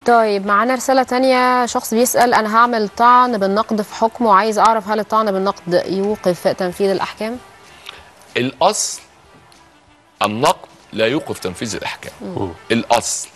طيب معانا رسالة تانية شخص بيسأل أنا هعمل طعن بالنقد في حكم وعايز أعرف هل الطعن بالنقد يوقف تنفيذ الأحكام؟ الاصل النقد لا يوقف تنفيذ الاحكام الاصل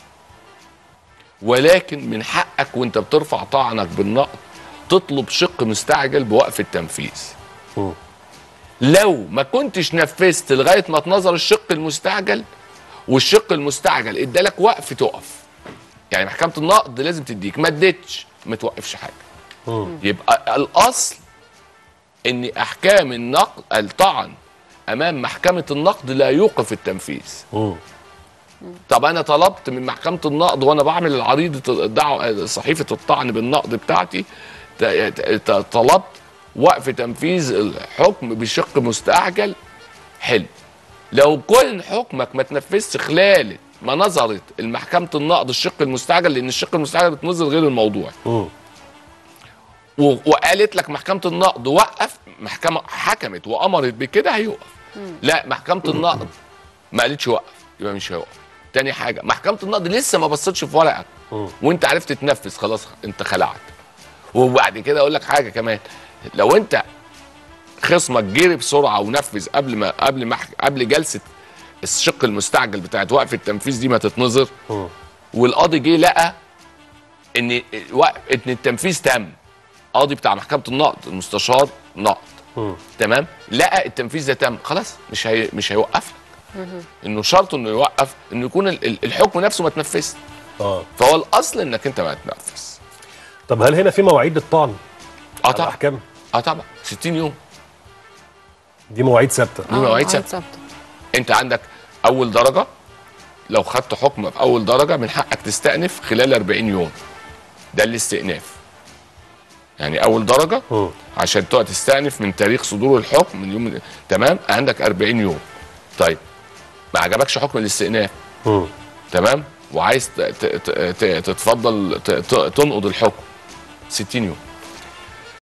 ولكن من حقك وانت بترفع طعنك بالنقد تطلب شق مستعجل بوقف التنفيذ مم. لو ما كنتش نفذت لغايه ما تنظر الشق المستعجل والشق المستعجل ادالك وقف تقف يعني محكمه النقد لازم تديك ما اديتش ما توقفش حاجه مم. يبقى الاصل ان احكام النقد الطعن امام محكمه النقد لا يوقف التنفيذ مم. طب انا طلبت من محكمه النقد وانا بعمل العريضه الدعوه صحيفه الطعن بالنقد بتاعتي ت- ت- طلبت وقف تنفيذ الحكم بشق مستعجل حلو لو كل حكمك ما تنفذش خلال ما نظرت المحكمه النقد الشق المستعجل لان الشق المستعجل بتنظر غير الموضوع مم. و- وقالت لك محكمه النقد وقف محكمه حكمت وامرت بكده هيوقف لا محكمه النقد ما قالتش وقف يبقى مش هيوقف تاني حاجه محكمه النقد لسه ما بصتش في ورقك مم. وانت عرفت تنفذ خلاص انت خلعت وبعد كده اقول لك حاجه كمان لو انت خصمك جري بسرعه ونفذ قبل ما قبل ما قبل جلسه الشق المستعجل بتاعت وقف التنفيذ دي ما تتنظر مم. والقاضي جه لقى ان وقف ان التنفيذ تم قاضي بتاع محكمه النقد المستشار نقد مم. تمام لقى التنفيذ ده تم خلاص مش هي مش هيوقف لك انه شرط انه يوقف انه يكون ال- ال- الحكم نفسه ما تنفذش اه فهو الاصل انك انت ما تنفذ طب هل هنا في مواعيد للطعن اه على طبعا الاحكام اه طبعا 60 يوم دي مواعيد ثابته دي مواعيد ثابته انت عندك اول درجه لو خدت حكم في اول درجه من حقك تستأنف خلال 40 يوم ده الاستئناف يعني اول درجه مم. عشان تقعد تستأنف من تاريخ صدور الحكم من يوم تمام عندك 40 يوم طيب ما عجبكش حكم الاستئناف مم. تمام وعايز ت- ت- ت- ت- تتفضل ت- ت- تنقض الحكم 60 يوم